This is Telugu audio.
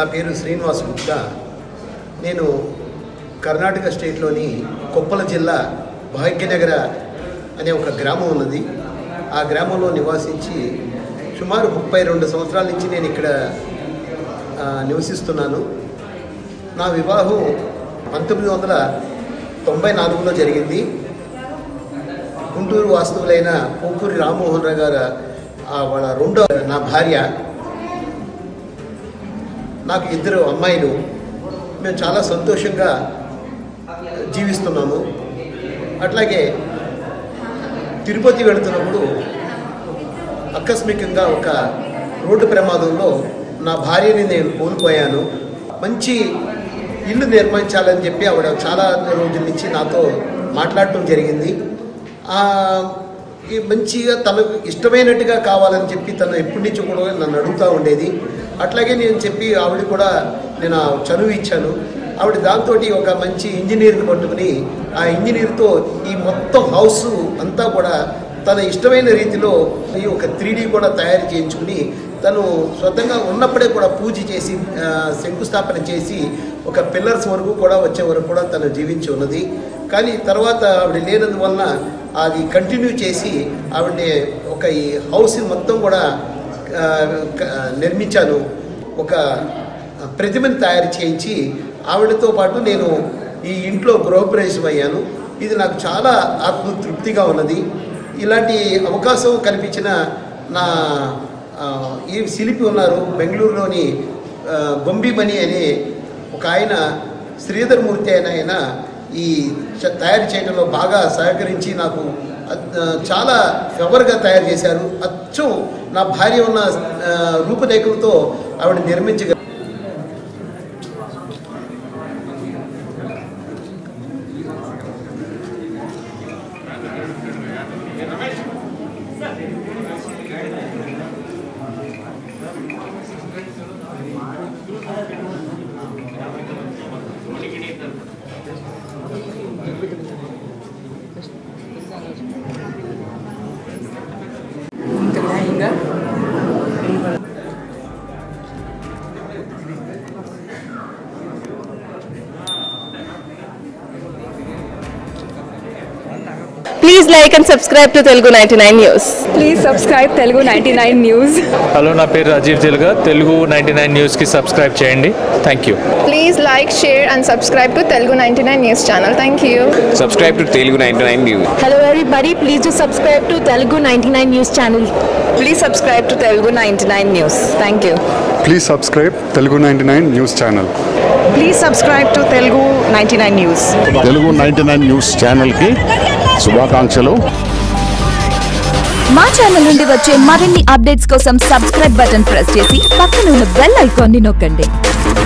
పేరు శ్రీనివాస్ గుప్తా నేను కర్ణాటక స్టేట్లోని కొప్పల జిల్లా భాగ్యనగర అనే ఒక గ్రామం ఉన్నది ఆ గ్రామంలో నివాసించి సుమారు ముప్పై రెండు సంవత్సరాల నుంచి నేను ఇక్కడ ఆ, నివసిస్తున్నాను నా వివాహం పంతొమ్మిది వందల తొంభై నాలుగులో జరిగింది గుంటూరు వాస్తువులైన పోకూరి రామ్మోహన్ రావు గారు ఆ, వాళ్ళ రెండో నా భార్య నాకు ఇద్దరు అమ్మాయిలు మేము చాలా సంతోషంగా జీవిస్తున్నాము అట్లాగే తిరుపతి వెళుతున్నప్పుడు ఆకస్మికంగా ఒక రోడ్డు ప్రమాదంలో నా భార్యని నేను కోల్పోయాను మంచి ఇల్లు నిర్మించాలని చెప్పి ఆవిడ చాలా రోజుల నుంచి నాతో మాట్లాడటం జరిగింది ఆ, ఈ మంచిగా తనకు ఇష్టమైనట్టుగా కావాలని చెప్పి తను ఎప్పటి నుంచి కూడా నన్ను అడుగుతూ ఉండేది అట్లాగే నేను చెప్పి ఆవిడ కూడా నేను ఆ చనువు ఇచ్చాను ఆవిడ దాంతో ఒక మంచి ఇంజనీర్ని పట్టుకుని ఆ ఇంజనీర్తో ఈ మొత్తం హౌస్ అంతా కూడా తన ఇష్టమైన రీతిలో ఈ ఒక త్రీ కూడా తయారు చేయించుకుని తను స్వతంగా ఉన్నప్పుడే కూడా పూజ చేసి ఆ, శంకుస్థాపన చేసి ఒక పిల్లర్స్ వరకు కూడా వచ్చే వరకు కూడా తను జీవించి ఉన్నది కానీ తర్వాత ఆవిడ లేనందువలన అది కంటిన్యూ చేసి ఆవిడని ఒక ఈ హౌస్ మొత్తం కూడా ఆ, క- నిర్మించాను ఒక ప్రతిమని తయారు చేయించి ఆవిడతో పాటు నేను ఈ ఇంట్లో గృహప్రవేశం అయ్యాను ఇది నాకు చాలా ఆత్మతృప్తిగా ఉన్నది ఇలాంటి అవకాశం కల్పించిన నా ఆ, ఈ శిల్పి ఉన్నారు బెంగళూరులోని ఆ, గొంబిమణి అనే ఒక ఆయన శ్రీధర్ మూర్తి అయిన ఆయన ఈ చ- తయారు చేయడంలో బాగా సహకరించి నాకు అద్- ఆ, చాలా ఫెవర్గా తయారు చేశారు అచ్చం నా భార్య ఉన్న ఆ, రూపురేఖలతో ఆవిడ నిర్మించగ ఇంకా Please like and subscribe to Telugu 99 News. Please subscribe Telugu ninety nine news hello నా పేరు రాజీవ్ తెలుగా తెలుగు నైంటీ నైన్ న్యూస్కి సబ్స్క్రైబ్ చేయండి thank you Please like, share, and subscribe to Telugu 99 News channel. Thank you. subscribe to Telugu 99 News. Hello everybody, please do subscribe to Telugu 99 News channel. Please subscribe to Telugu 99 News. Thank you. Please subscribe Telugu ninety nine news channel please subscribe to Telugu ninety nine news Telugu ninety nine న్యూస్ ఛానల్కి శుభాకాంక్షలు మా ఛానల్ నుండి వచ్చే మరిన్ని అప్డేట్స్ కోసం సబ్స్క్రైబ్ బటన్ ప్రెస్ చేసి పక్కన ఉన్న బెల్ ఐకాన్ని నొక్కండి